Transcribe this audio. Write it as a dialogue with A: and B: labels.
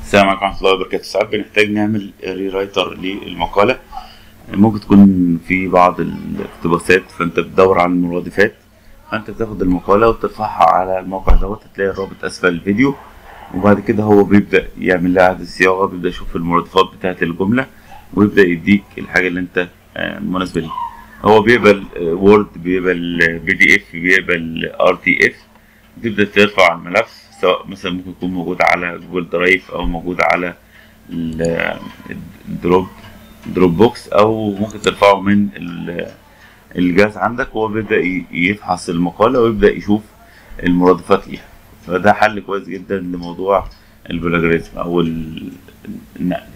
A: السلام عليكم ورحمة الله وبركاته ساعات بنحتاج نعمل ري رايتر للمقالة ممكن تكون في بعض الاقتباسات فانت بتدور على المرادفات فانت بتاخد المقالة وترفعها على الموقع دوت هتلاقي الرابط اسفل الفيديو وبعد كده هو بيبدأ يعمل لها إعادة صياغة بيبدأ يشوف المرادفات بتاعة الجملة ويبدأ يديك الحاجة اللي انت آه، مناسبة ليه هو بيقبل وورد بيقبل بي دي اف بيقبل ار تي اف تبدأ ترفع الملف سواء مثلا ممكن يكون موجود على جوجل درايف او موجود على ال- الدروب دروب بوكس او ممكن ترفعه من ال- الجهاز عندك وهو بيبدأ ي- يفحص المقالة ويبدأ يشوف المرادفات ليها فده حل كويس جدا لموضوع البلاجريزم او ال- النقل